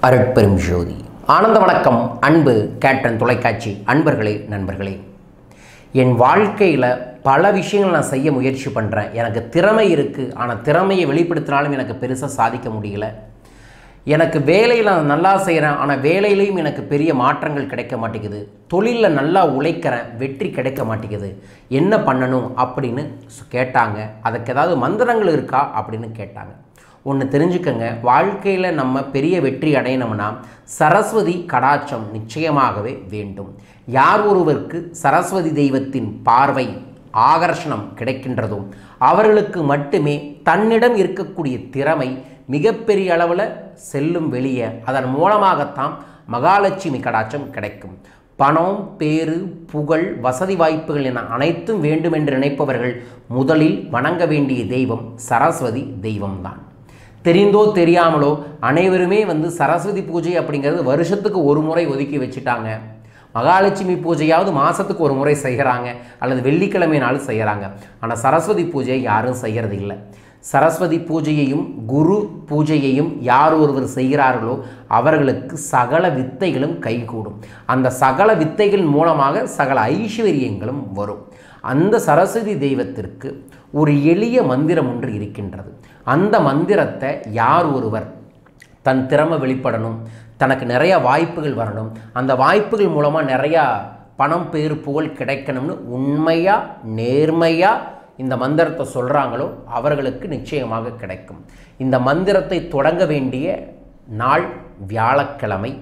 அருட்பெரும் ஜோதி ஆனந்த வணக்கம் அன்பு கேட்டன் தொலைக்காட்சி அன்பர்களே நண்பர்களே என் வாழ்க்கையில் பல விஷயங்கள் நான் செய்ய முயற்சி பண்ணுறேன் எனக்கு திறமை இருக்குது ஆனால் திறமையை வெளிப்படுத்தினாலும் எனக்கு பெருசாக சாதிக்க முடியல எனக்கு வேலையில் நான் நல்லா செய்கிறேன் ஆனால் வேலையிலையும் எனக்கு பெரிய மாற்றங்கள் கிடைக்க மாட்டேங்குது தொழிலில் நல்லா உழைக்கிறேன் வெற்றி கிடைக்க மாட்டேங்குது என்ன பண்ணணும் அப்படின்னு சு- கேட்டாங்க அதுக்கு ஏதாவது மந்திரங்கள் இருக்கா அப்படின்னு கேட்டாங்க ஒன்று தெரிஞ்சுக்கங்க வாழ்க்கையில் நம்ம பெரிய வெற்றி அடையணும்னா சரஸ்வதி கடாட்சம் நிச்சயமாகவே வேண்டும் யார் ஒருவருக்கு சரஸ்வதி தெய்வத்தின் பார்வை ஆகர்ஷணம் கிடைக்கின்றதோ அவர்களுக்கு மட்டுமே தன்னிடம் இருக்கக்கூடிய திறமை மிகப்பெரிய அளவில் செல்லும் வெளியே அதன் மூலமாகத்தான் மகாலட்சுமி கடாட்சம் கிடைக்கும் பணம் பேரு புகழ் வசதி வாய்ப்புகள் என அனைத்தும் வேண்டும் என்று நினைப்பவர்கள் முதலில் வணங்க வேண்டிய தெய்வம் சரஸ்வதி தெய்வம்தான் தெரிந்தோ தெரியாமலோ அனைவருமே வந்து சரஸ்வதி பூஜை அப்படிங்கிறது வருஷத்துக்கு ஒரு முறை ஒதுக்கி வச்சுட்டாங்க மகாலட்சுமி பூஜையாவது மாதத்துக்கு ஒரு முறை செய்கிறாங்க அல்லது வெள்ளிக்கிழமை நாள் செய்கிறாங்க ஆனால் சரஸ்வதி பூஜையை யாரும் செய்கிறது இல்லை சரஸ்வதி பூஜையையும் குரு பூஜையையும் யார் ஒருவர் செய்கிறார்களோ அவர்களுக்கு சகல வித்தைகளும் கைகூடும் அந்த சகல வித்தைகள் மூலமாக சகல ஐஸ்வர்யங்களும் வரும் அந்த சரஸ்வதி தெய்வத்திற்கு ஒரு எளிய மந்திரம் ஒன்று இருக்கின்றது அந்த மந்திரத்தை யார் ஒருவர் தன் திறமை வெளிப்படணும் தனக்கு நிறைய வாய்ப்புகள் வரணும் அந்த வாய்ப்புகள் மூலமாக நிறையா பணம் பேர் புகழ் கிடைக்கணும்னு உண்மையாக நேர்மையாக இந்த மந்திரத்தை சொல்கிறாங்களோ அவர்களுக்கு நிச்சயமாக கிடைக்கும் இந்த மந்திரத்தை தொடங்க வேண்டிய நாள் வியாழக்கிழமை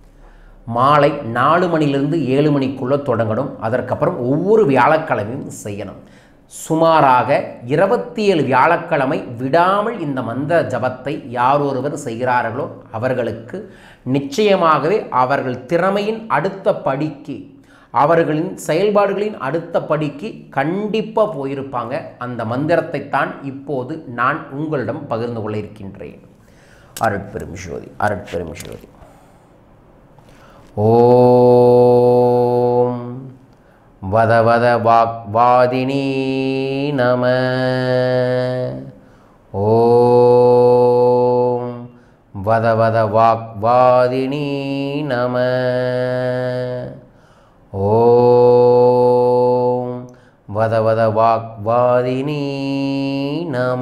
மாலை நாலு மணிலிருந்து ஏழு மணிக்குள்ளே தொடங்கணும் அதற்கப்புறம் ஒவ்வொரு வியாழக்கிழமையும் செய்யணும் சுமாராக இருபத்தி ஏழு வியாழக்கிழமை விடாமல் இந்த மந்திர ஜபத்தை யார் ஒருவர் செய்கிறார்களோ அவர்களுக்கு நிச்சயமாகவே அவர்கள் திறமையின் அடுத்த படிக்கு அவர்களின் செயல்பாடுகளின் அடுத்த படிக்கு கண்டிப்பாக போயிருப்பாங்க அந்த மந்திரத்தை தான் இப்போது நான் உங்களிடம் பகிர்ந்து கொள்ள இருக்கின்றேன் அருட்பெரும் ஜோதி அருட்பெரும் ஜோதி ஓம் வத வத வாக்வாதினி நம ஓம் வத வத வாக்வாதினி நம ஓம் வத வத வாக்வாதினி நம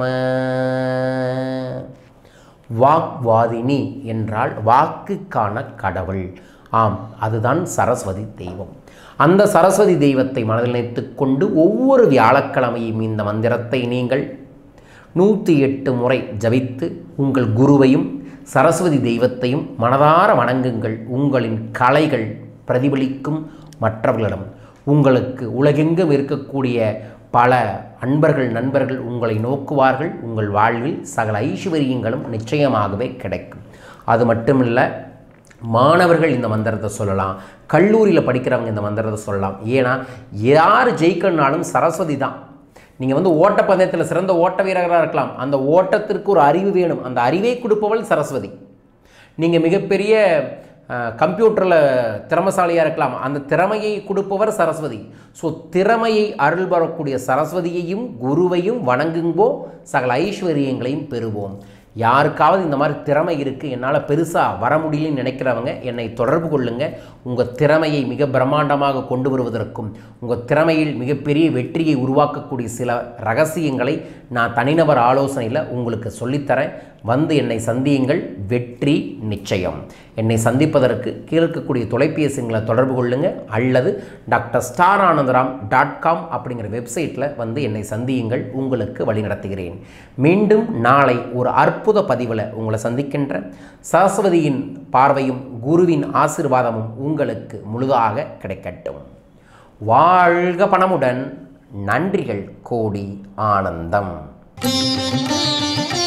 வாக்வாதினி என்றால் வாக்குக்கான கடவுள் ஆம் அதுதான் சரஸ்வதி தெய்வம் அந்த சரஸ்வதி தெய்வத்தை மனதில் நினைத்துக் கொண்டு ஒவ்வொரு வியாழக்கிழமையும் இந்த மந்திரத்தை நீங்கள் நூற்றி எட்டு முறை ஜபித்து உங்கள் குருவையும் சரஸ்வதி தெய்வத்தையும் மனதார வணங்குங்கள் உங்களின் கலைகள் பிரதிபலிக்கும் மற்றவர்களிடம் உங்களுக்கு உலகெங்கும் இருக்கக்கூடிய பல அன்பர்கள் நண்பர்கள் உங்களை நோக்குவார்கள் உங்கள் வாழ்வில் சகல ஐஸ்வர்யங்களும் நிச்சயமாகவே கிடைக்கும் அது மட்டுமில்லை மாணவர்கள் இந்த மந்திரத்தை சொல்லலாம் கல்லூரியில் படிக்கிறவங்க இந்த மந்திரத்தை சொல்லலாம் ஏன்னா யார் ஜெயிக்கணும்னாலும் சரஸ்வதி தான் நீங்கள் வந்து ஓட்டப்பந்தயத்தில் சிறந்த ஓட்ட வீரராக இருக்கலாம் அந்த ஓட்டத்திற்கு ஒரு அறிவு வேணும் அந்த அறிவை கொடுப்பவள் சரஸ்வதி நீங்கள் மிகப்பெரிய கம்ப்யூட்டரில் திறமசாலியாக இருக்கலாம் அந்த திறமையை கொடுப்பவர் சரஸ்வதி ஸோ திறமையை அருள் வரக்கூடிய சரஸ்வதியையும் குருவையும் வணங்குங்கோ சகல ஐஸ்வர்யங்களையும் பெறுவோம் யாருக்காவது இந்த மாதிரி திறமை இருக்குது என்னால் பெருசாக வர முடியலன்னு நினைக்கிறவங்க என்னை தொடர்பு கொள்ளுங்க உங்கள் திறமையை மிக பிரம்மாண்டமாக கொண்டு வருவதற்கும் உங்கள் திறமையில் மிகப்பெரிய வெற்றியை உருவாக்கக்கூடிய சில ரகசியங்களை நான் தனிநபர் ஆலோசனையில் உங்களுக்கு சொல்லித்தரேன் வந்து என்னை சந்தியுங்கள் வெற்றி நிச்சயம் என்னை சந்திப்பதற்கு கீழே இருக்கக்கூடிய தொலைபேசிகளை தொடர்பு கொள்ளுங்க அல்லது doctor star Anandaram dot com அப்படிங்கிற வெப்சைட்டில் வந்து என்னை சந்தியுங்கள் உங்களுக்கு வழிநடத்துகிறேன் மீண்டும் நாளை ஒரு அற்புத பதிவில் உங்களை சந்திக்கின்ற சரஸ்வதியின் பார்வையும் குருவின் ஆசிர்வாதமும் உங்களுக்கு முழுதாக கிடைக்கட்டும் வாழ்க பணமுடன் நன்றிகள் கோடி ஆனந்தம்